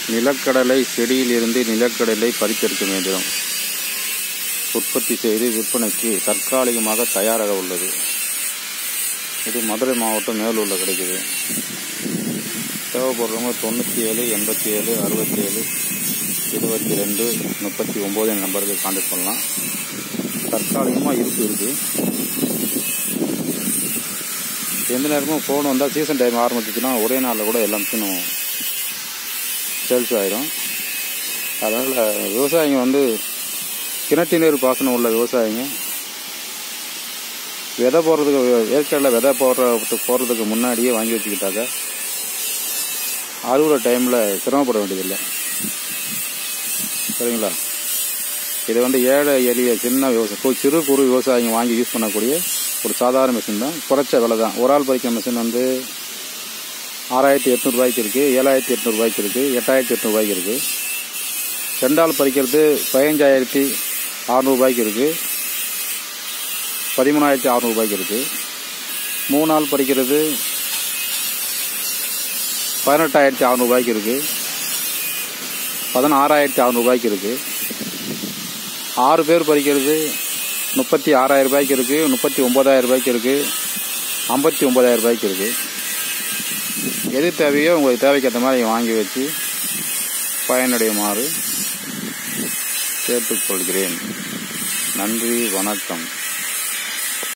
நிலக்கடலை செடியிலிருந்து நிலக்கடலை பறித்தெடுக்கும் இயந்திரம் உற்பத்தி செய்து விற்பனைக்கு தற்காலிகமாக தயாராக உள்ளது இது மதுரை மாவட்டம் மேலூரில் கிடைக்குது தேவைப்படுறவங்க தொண்ணூற்றி ஏழு எண்பத்தி ஏழு அறுபத்தி ஏழு இருபத்தி ரெண்டு முப்பத்தி ஒம்பது நம்பருக்கு கான்டாக்ட் பண்ணலாம் தற்காலிகமாக இருப்பு இருக்குது எந்த நேரமும் ஃபோன் வந்தால் சீசன் டைம் ஆரம்பிச்சிச்சுன்னா ஒரே நாளில் கூட எல்லா மிஷினும் சேல்ஸ் ஆயிரும் அதனால் விவசாயிங்க வந்து கிணற்று நீர் பாசனம் உள்ள விவசாயிங்க விதை போடுறதுக்கு ஏற்கனவே விதை போடுற போடுறதுக்கு முன்னாடியே வாங்கி வச்சுக்கிட்டாக்க அறுவடை டைமில் சிரமப்பட வேண்டியதில்லை சரிங்களா இது வந்து ஏழை எளிய சின்ன விவசாயம் சிறு குறு விவசாயிங்க வாங்கி யூஸ் பண்ணக்கூடிய ஒரு சாதாரண மிஷின் தான் குறைச்ச விலை தான் ஒரு ஆள் பறிக்கிற மிஷின் வந்து ஆறாயிரத்தி எட்நூறுபாய்க்கு இருக்குது ஏழாயிரத்தி எட்நூறுபாய்க்கு இருக்குது எட்டாயிரத்தி எட்நூறுபாய்க்கு இருக்குது ரெண்டு ஆள் பறிக்கிறது பதினஞ்சாயிரத்தி அறநூறுபாய்க்கு இருக்குது பதிமூணாயிரத்தி அறநூறுபாய்க்கு இருக்குது மூணு ஆள் பறிக்கிறது பதினெட்டாயிரத்தி அறநூறுபாய்க்கு இருக்குது பதினாறாயிரத்தி அறநூறுபாய்க்கு இருக்குது ஆறு பேர் பறிக்கிறது முப்பத்தி ஆறாயிரம் ரூபாய்க்கு இருக்குது முப்பத்தி ஒம்பதாயிரம் ரூபாய்க்கு இருக்குது ஐம்பத்தி ஒம்பதாயிரம் ரூபாய்க்கு இருக்குது எது தேவையோ உங்களுக்கு தேவைக்கேற்ற மாதிரி வாங்கி வச்சு பயனடையுமாறு கேட்டுக்கொள்கிறேன் நன்றி வணக்கம்